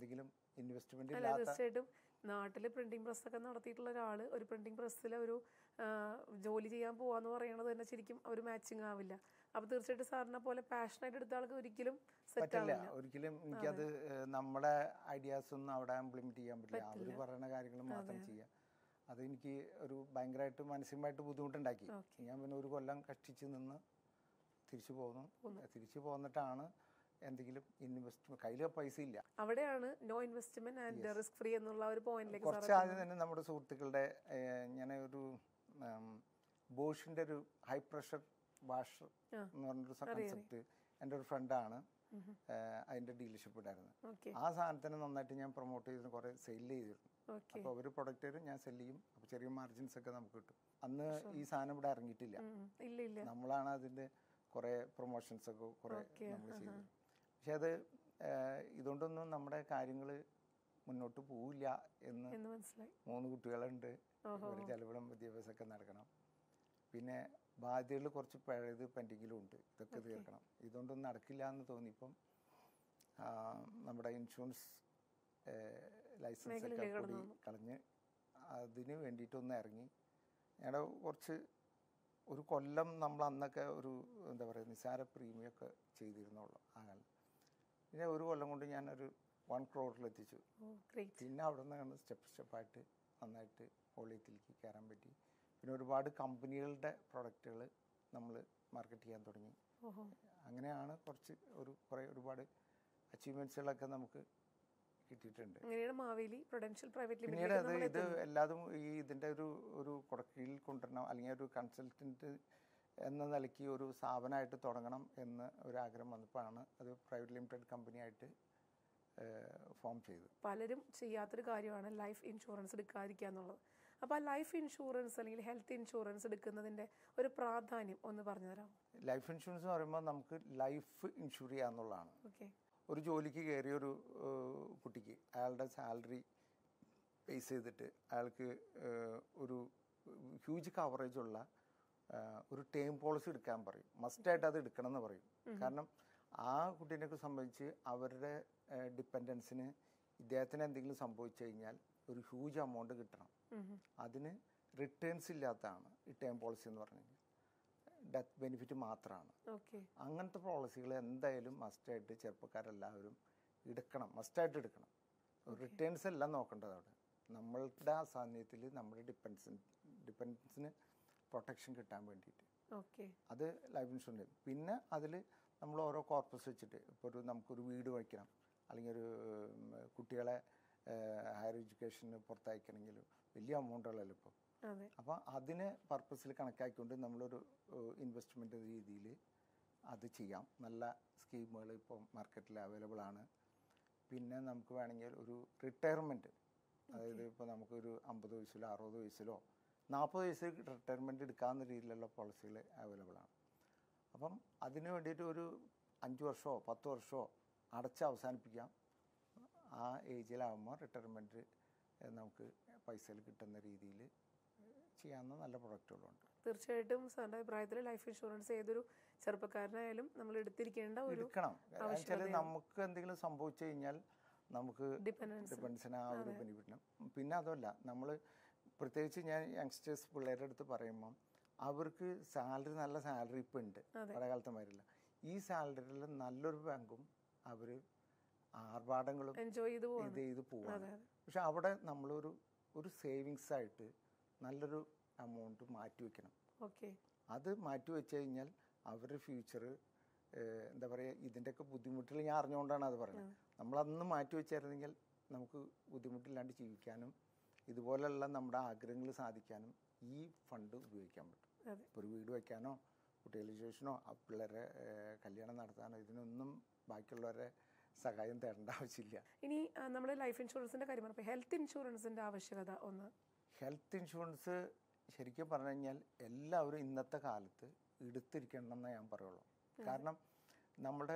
എന്തെങ്കിലും ഇൻവെസ്റ്റ്മെന്റ് അല്ല ഇല്ലാത്ത തീർച്ചയായിട്ടും നാട്ടിൽ പ്രിന്റിംഗ് പ്രസ് ഒക്കെ നടത്തിയിട്ടുള്ള ഒരാൾ ഒരു പ്രിന്റിംഗ് പ്രസ്സിൽ ഒരു ആ, ജോലി ചെയ്യാൻ പോവാന്ന് പറയുന്നത് തന്നെ ശരിക്കും ഒരു മാച്ചിങ് ആവില്ല അപ്പൊ തീർച്ചയായിട്ടും സാറിനെ പോലെ പാഷനായിട്ട് എടുത്ത ആൾക്ക് ഒരിക്കലും സെറ്റ് പറ്റില്ല ആവില്ല ഒരിക്കലും എനിക്കത് ഏഹ്, നമ്മുടെ ഐഡിയാസ് ഒന്നും അവിടെ ഇംപ്ലിമെന്റ് ചെയ്യാൻ പറ്റില്ല അവർ പറയുന്ന കാര്യങ്ങൾ മാത്രം ചെയ്യാം അത് എനിക്ക് ഒരു ഭയങ്കരമായിട്ട് മാനസികമായിട്ട് ബുദ്ധിമുട്ടുണ്ടാക്കി ഞാൻ പിന്നെ ഒരു കൊല്ലം കഷ്ടിച്ച് നിന്ന് തിരിച്ചു പോന്നു തിരിച്ചു പോന്നിട്ടാണ് എന്തെങ്കിലും ഇൻവെസ്റ്റ് കയ്യിൽ പൈസ ഇല്ല അവിടെയാണ് no investment and risk free എന്നുള്ള ഒരു പോയിന്റിലേക്ക് സാർ കുറച്ച് ആദ്യം തന്നെ നമ്മുടെ സുഹൃത്തുക്കളുടെ ഏഹ്, ഞാൻ ഒരു ബോഷിന്റെ ഒരു ഹൈ പ്രഷർ വാഷർ എന്ന് പറഞ്ഞൊരു കൺസെപ്റ്റ് എൻ്റെ ഒരു ഫ്രണ്ടാണ് അതിന്റെ ഡീലർഷിപ്പ് ഉണ്ടായിരുന്നത് ഓക്കെ ആ സാധനത്തിന് നന്നായിട്ട് ഞാൻ പ്രൊമോട്ട് ചെയ്തിരുന്നു കുറെ സെയിൽ ചെയ്തിരുന്നു ഓക്കെ അപ്പോൾ ഒരു പ്രൊഡക്റ്റ് തരും ഞാൻ സെല് ചെയ്യും അപ്പോൾ ചെറിയ മാർജിൻസ് ഒക്കെ നമുക്ക് കിട്ടും അന്ന് ഈ സാധനം ഇവിടെ ഇറങ്ങിയിട്ടില്ല ഇല്ല ഇല്ല നമ്മളാണ് അതിന്റെ കുറെ പ്രൊമോഷൻസ് ഒക്കെ കുറെ നമ്മൾ ചെയ്തത് പക്ഷെ അത് ഏഹ്, ഇതുകൊണ്ടൊന്നും നമ്മുടെ കാര്യങ്ങൾ മുന്നോട്ട് പോവില്ല എന്ന് എന്ന് മനസ്സിലായി മൂന്ന് കുട്ടികളുണ്ട് ഒരു ചെലവിടം വിദ്യാഭ്യാസമൊക്കെ നടക്കണം പിന്നെ ബാധ്യതകൾ കുറച്ച് പഴയത് പെൻഡിങ്ങിലും ഉണ്ട് ഇതൊക്കെ തീർക്കണം ഇതുകൊണ്ടൊന്നും നടക്കില്ല എന്ന് തോന്നിയപ്പം ആ, നമ്മുടെ ഇൻഷുറൻസ് ലൈസൻസ് ഒക്കെ കൂടി കളഞ്ഞ് അതിന് വേണ്ടിയിട്ടൊന്ന് ഇറങ്ങി ഞങ്ങളുടെ കുറച്ച് ഒരു കൊല്ലം നമ്മൾ അന്നൊക്കെ ഒരു എന്താ പറയുക നിസാര പ്രീമിയം ഒക്കെ ചെയ്തിരുന്നുള്ളൂ ആ കാലം പിന്നെ ഒരു കൊല്ലം കൊണ്ട് ഞാനൊരു വൺ ക്രോറിലെത്തിച്ചു ഓ ഗ്രേറ്റ് പിന്നെ അവിടെ നിന്നാണ് സ്റ്റെപ്പ് സ്റ്റെപ്പായിട്ട് നന്നായിട്ട് വോളിയത്തിലേക്ക് കയറാൻ പറ്റി പിന്നെ ഒരുപാട് കമ്പനികളുടെ പ്രൊഡക്റ്റുകൾ നമ്മൾ മാർക്കറ്റ് ചെയ്യാൻ തുടങ്ങി ഓഹോ അങ്ങനെയാണ് കുറച്ച് ഒരു കുറേ ഒരുപാട് അച്ചീവ്മെൻറ്റ്സുകളൊക്കെ നമുക്ക് കിട്ടിയിട്ടുണ്ട് അങ്ങനെയാണ് മാവേലി പ്രൊഡൻഷ്യൽ പ്രൈവറ്റ് പിന്നീട് ലിമിറ്റഡ് അത് ഇത് എല്ലാതും ഈ ഇതിൻ്റെ ഒരു ഒരു കുടക്കീഴിൽ കൊണ്ടുവരണം അല്ലെങ്കിൽ ഒരു കൺസൾട്ടൻറ്റ് എന്ന നിലയ്ക്ക് ഒരു സ്ഥാപനമായിട്ട് തുടങ്ങണം എന്ന് ഒരു ആഗ്രഹം വന്നപ്പോഴാണ് അത് പ്രൈവറ്റ് ലിമിറ്റഡ് കമ്പനിയായിട്ട് ഫോം ചെയ്തത് പലരും ചെയ്യാത്തൊരു കാര്യമാണ് ലൈഫ് ഇൻഷുറൻസ് എടുക്കാതിരിക്കുക എന്നുള്ളത് അപ്പോൾ ആ ലൈഫ് ഇൻഷുറൻസ് അല്ലെങ്കിൽ ഹെൽത്ത് ഇൻഷുറൻസ് എടുക്കുന്നതിന്റെ ഒരു പ്രാധാന്യം ഒന്ന് പറഞ്ഞു തരാമോ ലൈഫ് ഇൻഷുറൻസ് എന്ന് പറയുമ്പോൾ നമുക്ക് ലൈഫ് ഇൻഷുർ ചെയ്യുക എന്നുള്ളതാണ് ഓക്കെ ഒരു ജോലിക്ക് കയറിയ ഒരു ഏഹ്, കുട്ടിക്ക് അയാളുടെ സാലറി ബേസ് ചെയ്തിട്ട് അയാൾക്ക് ഏഹ്, ഒരു ഹ്യൂജ് കവറേജ് ഉള്ള ഏഹ്, ഒരു ടേം പോളിസി എടുക്കാൻ പറയും മസ്റ്റായിട്ട് അത് എടുക്കണം എന്ന് പറയും കാരണം ആ കുട്ടീനെയൊക്കെ സംബന്ധിച്ച് അവരുടെ ഡിപ്പെൻഡൻസിന് ഇദ്ദേഹത്തിന് എന്തെങ്കിലും സംഭവിച്ചു കഴിഞ്ഞാൽ ഒരു ഹ്യൂജ് എമൗണ്ട് കിട്ടണം അതിന് റിട്ടേൺസ് ഇല്ലാത്തതാണ് ഈ ടേം പോളിസി എന്ന് പറഞ്ഞു കഴിഞ്ഞാൽ ഡെത്ത് ബെനിഫിറ്റ് മാത്രമാണ് ഓക്കെ അങ്ങനത്തെ പോളിസികൾ എന്തായാലും മസ്റ്റായിട്ട് ചെറുപ്പക്കാരെല്ലാവരും എടുക്കണം മസ്റ്റായിട്ട് എടുക്കണം റിട്ടേൺസ് എല്ലാം നോക്കേണ്ടത് അവിടെ നമ്മളുടെ ആ സാന്നിധ്യത്തിൽ നമ്മുടെ ഡിപ്പെൻസിന് ഡിപ്പെൻസിന് പ്രൊട്ടക്ഷൻ കിട്ടാൻ വേണ്ടിയിട്ട് ഓക്കെ അത് ലൈഫ് ഇൻഷുറൻസ് പിന്നെ അതിൽ നമ്മൾ ഓരോ കോർപ്പസ് വെച്ചിട്ട് ഇപ്പോൾ ഒരു നമുക്കൊരു വീട് വയ്ക്കണം അല്ലെങ്കിൽ ഒരു ഉം, കുട്ടികളെ ഹയർ എഡ്യൂക്കേഷന് പുറത്തയക്കണമെങ്കിൽ വലിയ എമൗണ്ടുകളല്ലോ ഇപ്പോൾ അതെ അപ്പോൾ അതിന് പർപ്പസിൽ കണക്കാക്കിക്കൊണ്ട് നമ്മളൊരു ഇൻവെസ്റ്റ്മെൻറ്റ് രീതിയിൽ അത് ചെയ്യാം നല്ല സ്കീമുകൾ ഇപ്പോൾ മാർക്കറ്റിൽ അവൈലബിൾ ആണ് പിന്നെ നമുക്ക് വേണമെങ്കിൽ ഒരു റിട്ടയർമെൻറ്റ് അതായത് ഇപ്പോൾ നമുക്കൊരു അമ്പത് വയസ്സിലോ അറുപത് വയസ്സിലോ നാൽപ്പത് വയസ്സിൽ റിട്ടയർമെൻറ്റ് എടുക്കാവുന്ന രീതിയിലുള്ള പോളിസികൾ അവൈലബിൾ ആണ് അപ്പം അതിന് വേണ്ടിയിട്ട് ഒരു അഞ്ച് വർഷമോ പത്ത് വർഷമോ അടച്ച് അവസാനിപ്പിക്കാം ആ ഏജിലാകുമ്പോൾ റിട്ടയർമെൻറ്റ് നമുക്ക് പൈസയിൽ കിട്ടുന്ന രീതിയിൽ ചെയ്യാവുന്ന നല്ല പ്രൊഡക്റ്റുകളുണ്ട് തീർച്ചയായിട്ടും സാറിന്റെ അഭിപ്രായത്തിൽ ലൈഫ് ഇൻഷുറൻസ് ഏതൊരു ചെറുപ്പക്കാരനായാലും നമ്മൾ എടുത്തിരിക്കേണ്ട ഒരു എടുക്കണം വെച്ചാൽ നമുക്ക് എന്തെങ്കിലും സംഭവിച്ചു കഴിഞ്ഞാൽ നമുക്ക് ഡിപ്പെൻഡൻസ് ഡിപ്പെൻഡൻസിന് ആ ഒരു ബെനിഫിറ്റിനും പിന്നെ അതല്ല നമ്മൾ പ്രത്യേകിച്ച് ഞാൻ യങ്സ്റ്റേഴ്സ് പിള്ളേരുടെ അടുത്ത് പറയുമ്പം അവർക്ക് സാലറി നല്ല സാലറി ഇപ്പം ഉണ്ട് പഴയ കാലത്തെ മാതിരില്ല ഈ സാലറിയിൽ നല്ലൊരു ബാങ്കും അവർ ആർഭാടങ്ങളും എൻജോയ് ചെയ്ത് പോവാം ഇത് ചെയ്ത് പോവാണ് പക്ഷെ അവിടെ നമ്മളൊരു ഒരു സേവിങ്സ് ആയിട്ട് നല്ലൊരു എമൗണ്ട് മാറ്റി വെക്കണം ഓക്കെ അത് മാറ്റി വെച്ച് കഴിഞ്ഞാൽ അവരുടെ ഫ്യൂച്ചർ എന്താ പറയുക ഇതിൻ്റെയൊക്കെ ബുദ്ധിമുട്ടുകൾ ഞാൻ അറിഞ്ഞുകൊണ്ടാണ് അത് പറയുന്നത് നമ്മളന്ന് മാറ്റി വെച്ചായിരുന്നെങ്കിൽ നമുക്ക് ബുദ്ധിമുട്ടില്ലാണ്ട് ജീവിക്കാനും ഇതുപോലെയുള്ള നമ്മുടെ ആഗ്രഹങ്ങൾ സാധിക്കാനും ഈ ഫണ്ട് ഉപയോഗിക്കാൻ പറ്റും അതെ ഇപ്പോൾ ഒരു വീട് വയ്ക്കാനോ കുട്ടികളുടെ ശേഷനോ ആ പിള്ളേരെ ഏഹ്, കല്യാണം നടത്താനോ ഇതിനൊന്നും ബാക്കിയുള്ളവരെ സഹായം തേടേണ്ട ആവശ്യമില്ല ഇനി നമ്മൾ ലൈഫ് ഇൻഷുറൻസിന്റെ കാര്യം പറഞ്ഞപ്പോൾ ഹെൽത്ത് ഇൻഷുറൻസിന്റെ ആവശ്യകത ഒന്ന് ഹെൽത്ത് ഇൻഷുറൻസ് ശരിക്കും പറഞ്ഞു കഴിഞ്ഞാൽ എല്ലാവരും ഇന്നത്തെ കാലത്ത് എടുത്തിരിക്കണം എന്നേ ഞാൻ പറയുള്ളൂ കാരണം നമ്മുടെ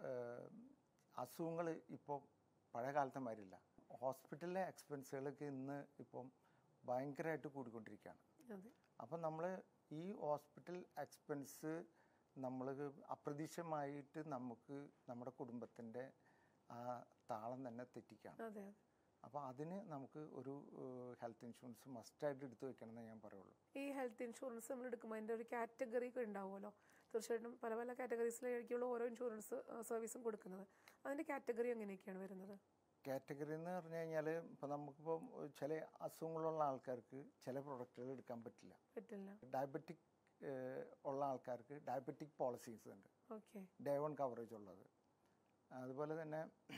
അസുഖങ്ങൾ ഇപ്പോൾ പഴയ കാലത്തെ മാതിരില്ല ഹോസ്പിറ്റലിലെ എക്സ്പെൻസുകളൊക്കെ ഇന്ന് ഇപ്പം ഭയങ്കരമായിട്ട് കൂടിക്കൊണ്ടിരിക്കുകയാണ് അതെ അപ്പം നമ്മൾ ഈ ഹോസ്പിറ്റൽ എക്സ്പെൻസ് നമ്മൾ അപ്രതീക്ഷിതമായിട്ട് നമുക്ക് നമ്മുടെ കുടുംബത്തിൻ്റെ ആ താളം തന്നെ തെറ്റിക്കുകയാണ് അതെ അതെ അപ്പോൾ അതിന് നമുക്ക് ഒരു ഹെൽത്ത് ഇൻഷുറൻസ് മസ്റ്റായിട്ട് എടുത്തു വെക്കണമെന്ന് ഞാൻ പറയുള്ളൂ ഈ ഹെൽത്ത് ഇൻഷുറൻസ് നമ്മൾ എടുക്കുമ്പോൾ അതിൻ്റെ ഒരു കാറ്റഗറി ഒക്കെ ഉണ്ടാവുമല്ലോ തീർച്ചയായിട്ടും പല പല കാറ്റഗറീസിലായിരിക്കുള്ള ഓരോ ഇൻഷുറൻസ് സർവീസും കൊടുക്കുന്നത് അതിൻ്റെ കാറ്റഗറി എങ്ങനെയൊക്കെയാണ് വരുന്നത് കാറ്റഗറി എന്ന് പറഞ്ഞു കഴിഞ്ഞാൽ ഇപ്പോൾ നമുക്കിപ്പോൾ ചില അസുഖങ്ങളുള്ള ആൾക്കാർക്ക് ചില പ്രൊഡക്റ്റുകൾ എടുക്കാൻ പറ്റില്ല പറ്റില്ല ഡയബറ്റിക് ഉള്ള ആൾക്കാർക്ക് ഡയബറ്റിക് പോളിസീസ് ഉണ്ട് ഓക്കെ ഡേ വൺ കവറേജ് ഉള്ളത് അതുപോലെ തന്നെ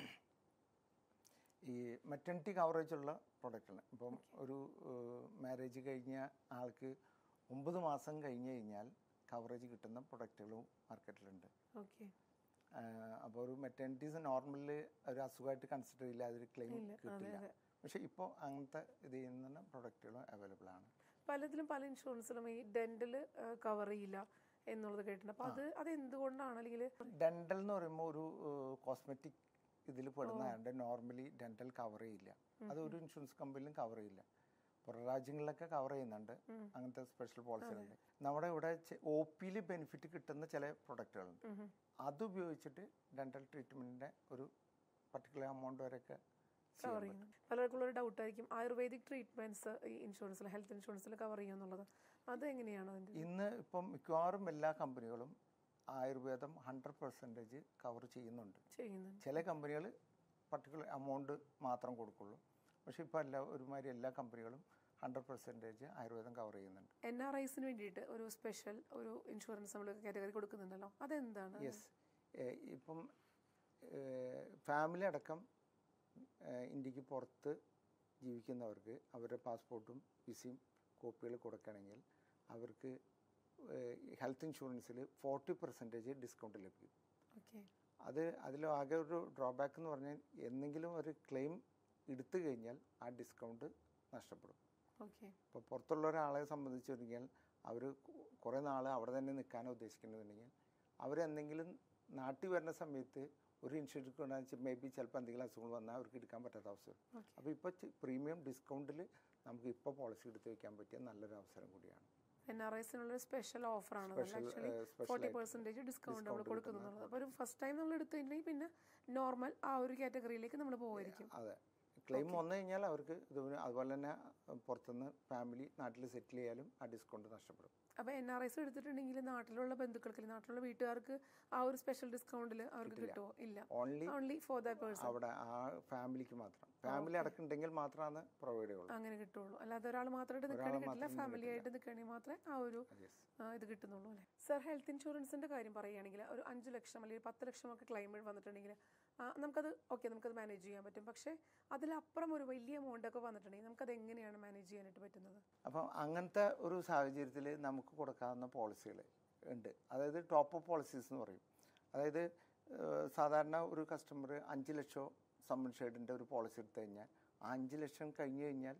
ഈ മെറ്റർണിറ്റി കവറേജ് ഉള്ള പ്രൊഡക്റ്റാണ് ഇപ്പം ഒരു മാരേജ് കഴിഞ്ഞ ആൾക്ക് ഒമ്പത് മാസം കഴിഞ്ഞ് കഴിഞ്ഞാൽ കവറേജ് കിട്ടുന്ന പ്രൊഡക്റ്റുകളും മാർക്കറ്റിലുണ്ട് ഓക്കെ അപ്പോൾ ഒരു മെറ്റേണിറ്റീസ് നോർമലിൽ ഒരു അസുഖമായിട്ട് കൺസിഡർ ചെയ്യില്ല അതൊരു ക്ലെയിം ഇല്ല അതെ കിട്ടില്ല അതെ പക്ഷേ ഇപ്പോൾ അങ്ങനത്തെ ഇത് ചെയ്യുന്ന പ്രൊഡക്റ്റുകളും അവൈലബിൾ ആണ് പലതിലും പല ഇൻഷുറൻസിലും ഈ ഡെന്റൽ കവർ ചെയ്യില്ല എന്നുള്ളത് കേട്ടിട്ടുണ്ട് അപ്പോൾ അത് അത് എന്തുകൊണ്ടാണ് അല്ലെങ്കിൽ ഡെന്റൽ എന്ന് പറയുമ്പോൾ ഒരു കോസ്മെറ്റിക് ഇതിൽ പെടുന്നതുകൊണ്ട് നോർമലി ഡെന്റൽ കവർ ചെയ്യില്ല അത് ഒരു ഇൻഷുറൻസ് കമ്പനിയിലും കവർ ചെയ്യില്ല പുറം രാജ്യങ്ങളിലൊക്കെ കവർ ചെയ്യുന്നുണ്ട് അങ്ങനത്തെ സ്പെഷ്യൽ പോളിസികളുണ്ട് നമ്മുടെ ഇവിടെ ഒ പിയിൽ ബെനിഫിറ്റ് കിട്ടുന്ന ചില പ്രൊഡക്റ്റുകളുണ്ട് അത് ഉപയോഗിച്ചിട്ട് ഡെന്റൽ ട്രീറ്റ്മെൻറ്റിൻ്റെ ഒരു പർട്ടിക്കുലർ എമൗണ്ട് വരെയൊക്കെ കവർ ചെയ്യുന്നു പലർക്കുള്ള ഒരു ഡൗട്ട് ആയിരിക്കും ആയുർവേദിക് ട്രീറ്റ്മെന്റ്സ് ഈ ഇൻഷുറൻസിൽ ഹെൽത്ത് ഇൻഷുറൻസിൽ കവർ ചെയ്യുമെന്നുള്ളത് അത് എങ്ങനെയാണ് അതിൻ്റെ ഇന്ന് ഇപ്പം മിക്കവാറും എല്ലാ കമ്പനികളും ആയുർവേദം ഹൺഡ്രഡ് പെർസെൻറ്റേജ് കവർ ചെയ്യുന്നുണ്ട് ചെയ്യുന്നുണ്ട് ചില കമ്പനികൾ പർട്ടിക്കുലർ എമൗണ്ട് മാത്രം കൊടുക്കുള്ളൂ പക്ഷേ ഇപ്പോൾ എല്ലാ ഒരുമാതിരി എല്ലാ കമ്പനികളും ഹൺഡ്രഡ് പെർസെൻറ്റേജ് ആയുർവേദം കവർ ചെയ്യുന്നുണ്ട് എൻ ആർ ഐസിന് വേണ്ടിയിട്ട് ഒരു സ്പെഷ്യൽ ഒരു ഇൻഷുറൻസ് നമ്മൾ കാറ്റഗറി കൊടുക്കുന്നുണ്ടല്ലോ അതെന്താണ് യെസ് ഇപ്പം ഫാമിലി അടക്കം ഏഹ്, ഇന്ത്യക്ക് പുറത്ത് ജീവിക്കുന്നവർക്ക് അവരുടെ പാസ്പോർട്ടും വിസയും കോപ്പികൾ കൊടുക്കണമെങ്കിൽ അവർക്ക് ഹെൽത്ത് ഇൻഷുറൻസിൽ ഫോർട്ടി പെർസെൻറ്റേജ് ഡിസ്കൗണ്ട് ലഭിക്കും ഓക്കെ അത് അതിൽ ആകെ ഒരു ഡ്രോബാക്ക് എന്ന് പറഞ്ഞാൽ എന്തെങ്കിലും ഒരു ക്ലെയിം എടുത്തു കഴിഞ്ഞാൽ ആ ഡിസ്കൗണ്ട് നഷ്ടപ്പെടും ഓക്കെ ഇപ്പോൾ പുറത്തുള്ള ഒരാളെ സംബന്ധിച്ച് കഴിഞ്ഞാൽ അവർ കുറേ നാൾ അവിടെ തന്നെ നിൽക്കാനോ ഉദ്ദേശിക്കുന്നുണ്ടെങ്കിൽ അവരെന്തെങ്കിലും നാട്ടിൽ വരുന്ന സമയത്ത് ഒരു ഇൻഷുറൻസ് കൊണ്ടാന്ന് വെച്ചാൽ മേ ബി ചിലപ്പോൾ എന്തെങ്കിലും അസുഖങ്ങൾ വന്നാൽ അവർക്ക് എടുക്കാൻ പറ്റാത്ത അവസ്ഥ വരും ഓക്കെ അപ്പോൾ ഇപ്പോൾ പ്രീമിയം ഡിസ്കൗണ്ടിൽ നമുക്ക് ഇപ്പോൾ പോളിസി എടുത്ത് വെക്കാൻ പറ്റിയ നല്ലൊരു അവസരം കൂടിയാണ് എൻ ആർ ഐസിനുള്ള സ്പെഷ്യൽ ഓഫറാണ് Special, actually uh, special forty ആയിട്ട് പെർസെൻറ്റേജ് ഡിസ്കൗണ്ട് നമ്മൾ discount കൊടുക്കുന്നുള്ളത് അപ്പോൾ ഒരു ഫസ്റ്റ് ടൈം നമ്മൾ എടുത്തു കഴിഞ്ഞിട്ടുണ്ടെങ്കിൽ പിന്നെ നോർമൽ ആ ഒരു കാറ്റഗറിയിലേക്ക് നമ്മൾ പോയിരിക്കും അതെ ക്ലെയിം വന്നു കഴിഞ്ഞാൽ അവർക്ക് ഇത് അതുപോലെ തന്നെ പുറത്തുനിന്ന് ഫാമിലി നാട്ടിൽ സെറ്റിൽ ചെയ്യാലും ആ ഡിസ്കൗണ്ട് നഷ്ടപ്പെടും അപ്പോൾ എൻ ആർ ഐസ് എടുത്തിട്ടുണ്ടെങ്കിൽ നാട്ടിലുള്ള ബന്ധുക്കൾക്ക് അല്ലെങ്കിൽ നാട്ടിലുള്ള വീട്ടുകാർക്ക് ആ ഒരു സ്പെഷ്യൽ ഡിസ്കൗണ്ടിൽ അവർക്ക് കിട്ടുമോ ഇല്ല only only for the person അവിടെ ആ ഫാമിലിക്ക് മാത്രം ഫാമിലി അടക്കമുണ്ടെങ്കിൽ മാത്രമാണ് പ്രൊവൈഡ് ചെയ്യുള്ളൂ അങ്ങനെ കിട്ടുള്ളൂ അല്ലാതെ ഒരാൾ മാത്രമായിട്ട് നിൽക്കുകയാണെങ്കിൽ കിട്ടില്ല ഫാമിലി ആയിട്ട് നിൽക്കുകയാണെങ്കിൽ മാത്രമേ ആ ഒരു യെസ് ആ, ഇത് കിട്ടുന്നുള്ളൂ അല്ലേ സർ ഹെൽത്ത് ഇൻഷുറൻസിന്റെ കാര്യം പറയുകയാണെങ്കിൽ ഒരു അഞ്ച് ലക്ഷം അല്ലെങ്കിൽ പത്ത് ലക്ഷം ഒക്കെ ക്ലെയിം വന്നിട്ടുണ്ടെങ്കിൽ ആ, നമുക്കത് ഓക്കെ നമുക്കത് മാനേജ് ചെയ്യാൻ പറ്റും പക്ഷേ അതിലപ്പുറം ഒരു വലിയ എമൗണ്ട് ഒക്കെ വന്നിട്ടുണ്ടെങ്കിൽ നമുക്കത് എങ്ങനെയാണ് മാനേജ് ചെയ്യാനായിട്ട് പറ്റുന്നത് അപ്പം അങ്ങനത്തെ ഒരു സാഹചര്യത്തിൽ നമുക്ക് കൊടുക്കാവുന്ന പോളിസികൾ ഉണ്ട് അതായത് ടോപ്പ് അപ്പ് പോളിസീസ് എന്ന് പറയും അതായത് ഏഹ്, സാധാരണ ഒരു കസ്റ്റമർ അഞ്ച് ലക്ഷം സമ്മൺ ഷെയ്ഡിൻ്റെ ഒരു പോളിസി എടുത്തു കഴിഞ്ഞാൽ ആ അഞ്ച് ലക്ഷം കഴിഞ്ഞ് കഴിഞ്ഞാൽ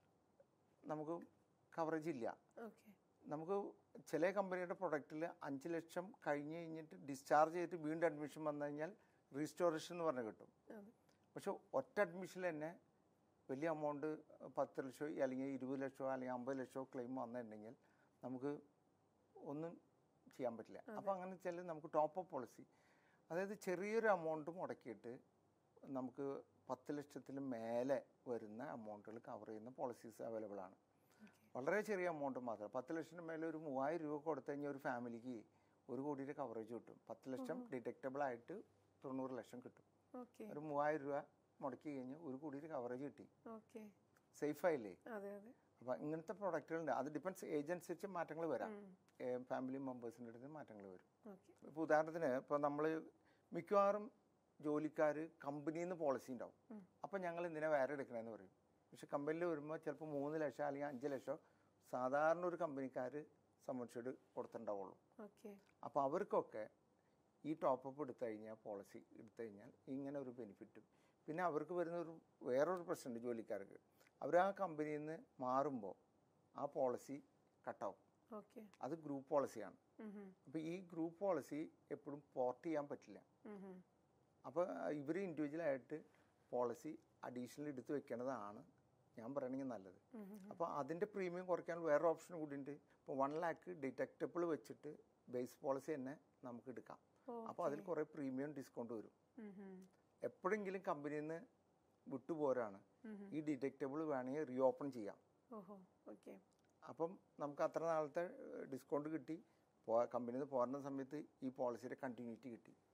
നമുക്ക് കവറേജ് ഇല്ല ഓക്കെ നമുക്ക് ചില കമ്പനിയുടെ പ്രൊഡക്റ്റിൽ അഞ്ച് ലക്ഷം കഴിഞ്ഞ് കഴിഞ്ഞിട്ട് ഡിസ്ചാർജ് ചെയ്തിട്ട് വീണ്ടും അഡ്മിഷൻ വന്നു കഴിഞ്ഞാൽ റീസ്റ്റോറേഷൻ എന്ന് പറഞ്ഞ് കിട്ടും അതെ പക്ഷെ ഒറ്റ അഡ്മിഷനിൽ തന്നെ വലിയ എമൗണ്ട് പത്ത് ലക്ഷമോ അല്ലെങ്കിൽ ഇരുപത് ലക്ഷമോ അല്ലെങ്കിൽ അമ്പത് ലക്ഷമോ ക്ലെയിം വന്നിട്ടുണ്ടെങ്കിൽ നമുക്ക് ഒന്നും ചെയ്യാൻ പറ്റില്ല അപ്പോൾ അങ്ങനെ വെച്ചാൽ നമുക്ക് ടോപ്പ് അപ്പ് പോളിസി അതായത് ചെറിയൊരു എമൗണ്ട് മുടക്കിയിട്ട് നമുക്ക് പത്ത് ലക്ഷത്തിന് മേലെ വരുന്ന എമൗണ്ടുകൾ കവർ ചെയ്യുന്ന പോളിസീസ് അവൈലബിൾ ആണ് വളരെ ചെറിയ എമൗണ്ട് മാത്രം പത്ത് ലക്ഷത്തിന് മേലെ ഒരു മൂവായിരം രൂപ കൊടുത്തു കഴിഞ്ഞാൽ ഒരു ഫാമിലിക്ക് ഒരു കോടിയുടെ കവറേജ് കിട്ടും പത്ത് ലക്ഷം ഡിറ്റക്റ്റബിൾ ആയിട്ട് തൊണ്ണൂറ് ലക്ഷം കിട്ടും ഓക്കെ ഒരു മൂവായിരം രൂപ മുടക്കി കഴിഞ്ഞാൽ ഒരു കോടിയുടെ കവറേജ് കിട്ടി ഓക്കെ സേഫ് ആയില്ലേ അതെ അതെ അപ്പോൾ ഇങ്ങനത്തെ പ്രൊഡക്റ്റുകളുണ്ട് അത് ഡിപ്പെൻസ് ഏജ് അനുസരിച്ച് മാറ്റങ്ങൾ വരാം ഫാമിലി മെമ്പേഴ്സിൻ്റെ അടുത്ത് മാറ്റങ്ങൾ വരും ഓക്കെ ഇപ്പോൾ ഉദാഹരണത്തിന് ഇപ്പോൾ നമ്മൾ മിക്കവാറും ജോലിക്കാർ കമ്പനിയിൽ നിന്ന് പോളിസി ഉണ്ടാവും അപ്പോൾ ഞങ്ങൾ എന്തിനാ വേറെ എടുക്കണമെന്ന് പറയും പക്ഷെ കമ്പനിയിൽ വരുമ്പോൾ ചിലപ്പോൾ മൂന്ന് ലക്ഷം അല്ലെങ്കിൽ അഞ്ച് ലക്ഷം സാധാരണ ഒരു കമ്പനിക്കാർ സംബന്ധിച്ചിട്ട് കൊടുത്തിട്ടുണ്ടാവുള്ളൂ ഓക്കെ അപ്പോൾ അവർക്കൊക്കെ ഈ ടോപ്പ് അപ്പ് എടുത്തു കഴിഞ്ഞാൽ പോളിസി എടുത്തു കഴിഞ്ഞാൽ ഇങ്ങനെ ഒരു ബെനിഫിറ്റും പിന്നെ അവർക്ക് വരുന്ന ഒരു വേറൊരു പ്രശ്നമുണ്ട് ജോലിക്കാർക്ക് അവർ ആ കമ്പനിയിൽ നിന്ന് മാറുമ്പോൾ ആ പോളിസി കട്ടാവും ഓക്കെ അത് ഗ്രൂപ്പ് പോളിസിയാണ് അപ്പോൾ ഈ ഗ്രൂപ്പ് പോളിസി എപ്പോഴും പോർട്ട് ചെയ്യാൻ പറ്റില്ല അപ്പോൾ ഇവർ ഇൻഡിവിജ്വലായിട്ട് പോളിസി അഡീഷണൽ എടുത്ത് വെക്കേണ്ടതാണ് ഞാൻ പറയണമെങ്കിൽ നല്ലത് അപ്പോൾ അതിൻ്റെ പ്രീമിയം കുറയ്ക്കാൻ വേറെ ഓപ്ഷൻ കൂടി ഉണ്ട് ഇപ്പോൾ വൺ ലാക്ക് ഡിറ്റക്റ്റബിൾ വെച്ചിട്ട് ബേസ് പോളിസി തന്നെ നമുക്ക് എടുക്കാം അപ്പോൾ അതിൽ കുറേ പ്രീമിയം ഡിസ്കൗണ്ട് വരും എപ്പോഴെങ്കിലും കമ്പനിയിൽ നിന്ന് വിട്ടുപോരാണ് ഈ ഡിറ്റക്റ്റബിൾ വേണമെങ്കിൽ റീ ഓപ്പൺ ചെയ്യാം ഓഹോ ഓക്കെ അപ്പം നമുക്ക് അത്ര നാളത്തെ ഡിസ്കൗണ്ട് കിട്ടി പോ കമ്പനിയിൽ നിന്ന് പോരുന്ന സമയത്ത് ഈ പോളിസിയുടെ കണ്ടിന്യൂറ്റി കിട്ടി